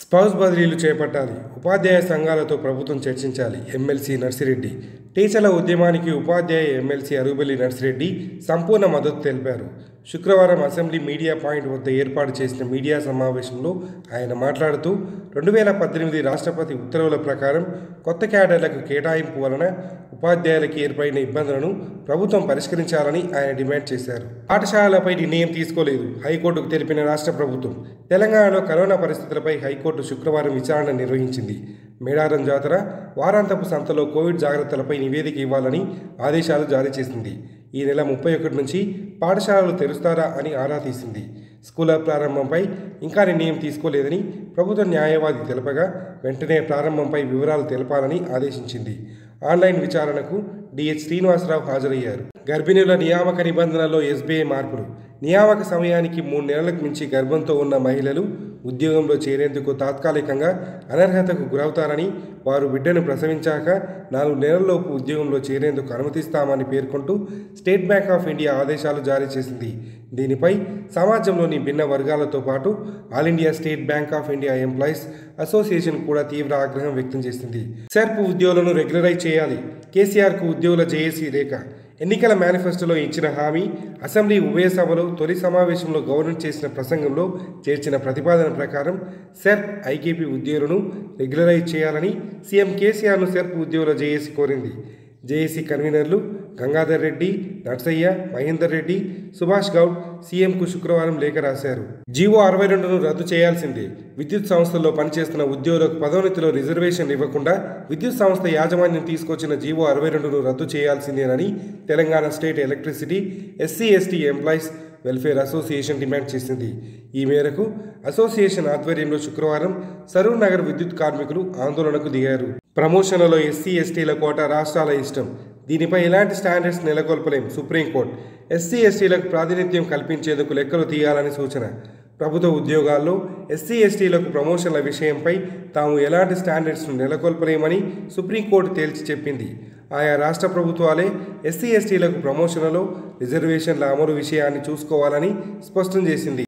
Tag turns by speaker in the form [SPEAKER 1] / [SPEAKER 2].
[SPEAKER 1] spouse బదిలీలు చేపట్టాలి ఉపాధ్యాయ సంఘాలతో ప్రభుత్వం చర్చించాలి ఎమ్మెల్సీ నర్సిరెడ్డి టీచర్ల ఉద్యమానికి ఉపాధ్యాయ ఎమ్మెల్సీ అరుగుబెల్లి నర్సిరెడ్డి సంపూర్ణ మద్దతు తెలిపారు శుక్రవారం అసెంబ్లీ మీడియా పాయింట్ వద్ద ఏర్పాటు చేసిన మీడియా సమావేశంలో ఆయన మాట్లాడుతూ రెండు వేల పద్దెనిమిది రాష్ట్రపతి ఉత్తర్వుల ప్రకారం కొత్త క్యాడర్లకు కేటాయింపు వలన ఉపాధ్యాయులకు ఏర్పడిన ఇబ్బందులను ప్రభుత్వం పరిష్కరించాలని ఆయన డిమాండ్ చేశారు పాఠశాలలపై నిర్ణయం తీసుకోలేదు హైకోర్టుకు తెలిపిన రాష్ట్ర ప్రభుత్వం తెలంగాణలో కరోనా పరిస్థితులపై హైకోర్టు శుక్రవారం విచారణ నిర్వహించింది మేడారం జాతర వారాంతపు సంతలో కోవిడ్ జాగ్రత్తలపై నివేదిక ఇవ్వాలని ఆదేశాలు జారీ చేసింది ఈ నెల ముప్పై ఒకటి నుంచి పాఠశాలలు తెరుస్తారా అని ఆరా తీసింది స్కూళ్ల ప్రారంభంపై ఇంకా నిర్ణయం తీసుకోలేదని ప్రభుత్వ న్యాయవాది తెలపగా వెంటనే ప్రారంభంపై వివరాలు తెలపాలని ఆదేశించింది ఆన్లైన్ విచారణకు డిహెచ్ శ్రీనివాసరావు హాజరయ్యారు గర్భిణుల నియామక నిబంధనల్లో ఎస్బీఐ మార్పులు నియామక సమయానికి మూడు నెలలకు మించి గర్భంతో ఉన్న మహిళలు ఉద్యోగంలో చేరేందుకు తాత్కాలికంగా అనర్హతకు గురవుతారని వారు బిడ్డను ప్రసవించాక నాలుగు నెలల్లోపు ఉద్యోగంలో చేరేందుకు అనుమతిస్తామని పేర్కొంటూ స్టేట్ బ్యాంక్ ఆఫ్ ఇండియా ఆదేశాలు జారీ చేసింది దీనిపై సమాజంలోని భిన్న వర్గాలతో పాటు all India State Bank of India employees association కూడా తీవ్ర ఆగ్రహం వ్యక్తం చేసింది సెర్ప్ ఉద్యోగులను రెగ్యులరైజ్ చేయాలి కేసీఆర్కు ఉద్యోగుల జేఏసీ రేఖ ఎన్నికల మేనిఫెస్టోలో ఇచ్చిన హామీ అసెంబ్లీ ఉభయ సభలో తొలి సమావేశంలో గవర్నర్ చేసిన ప్రసంగంలో చేర్చిన ప్రతిపాదన ప్రకారం సెర్ప్ ఐకేపీ ఉద్యోగులను రెగ్యులరైజ్ చేయాలని సీఎం కేసీఆర్ను సెర్ప్ ఉద్యోగుల జేఏసీ కోరింది జేఏసీ కన్వీనర్లు గంగాధర్ రెడ్డి నర్సయ్య మహేందర్ రెడ్డి సుభాష్ గౌడ్ సీఎంకు శుక్రవారం లేఖ రాశారు జీవో అరవై రెండును రద్దు చేయాల్సిందే విద్యుత్ సంస్థల్లో పనిచేస్తున్న ఉద్యోగులకు పదోన్నతిలో రిజర్వేషన్ ఇవ్వకుండా విద్యుత్ సంస్థ యాజమాన్యం తీసుకొచ్చిన జీవో అరవై రెండును రద్దు చేయాల్సిందేనని Telangana state electricity SC ST employees welfare association demand చేసింది ఈ మేరకు అసోసియేషన్ ఆధ్వర్యంలో శుక్రవారం సరూర్ నగర్ విద్యుత్ కార్మికులు ఆందోళనకు దిగారు ప్రమోషన్లలో ఎస్సీ ఎస్టీల కోట రాష్ట్రాల ఇష్టం దీనిపై ఎలాంటి స్టాండర్డ్స్ నెలకొల్పలేం సుప్రీంకోర్టు ఎస్సీ ఎస్టీలకు ప్రాతినిధ్యం కల్పించేందుకు లెక్కలు తీయాలని సూచన ప్రభుత్వ ఉద్యోగాల్లో ఎస్సీ ఎస్టీలకు ప్రమోషన్ల విషయంపై తాము ఎలాంటి స్టాండర్డ్స్ను నెలకొల్పలేమని సుప్రీంకోర్టు తేల్చి చెప్పింది ఆయా రాష్ట్ర ప్రభుత్వాలే ఎస్సీ ఎస్టీలకు ప్రమోషన్లలో రిజర్వేషన్ల అమలు విషయాన్ని చూసుకోవాలని స్పష్టం చేసింది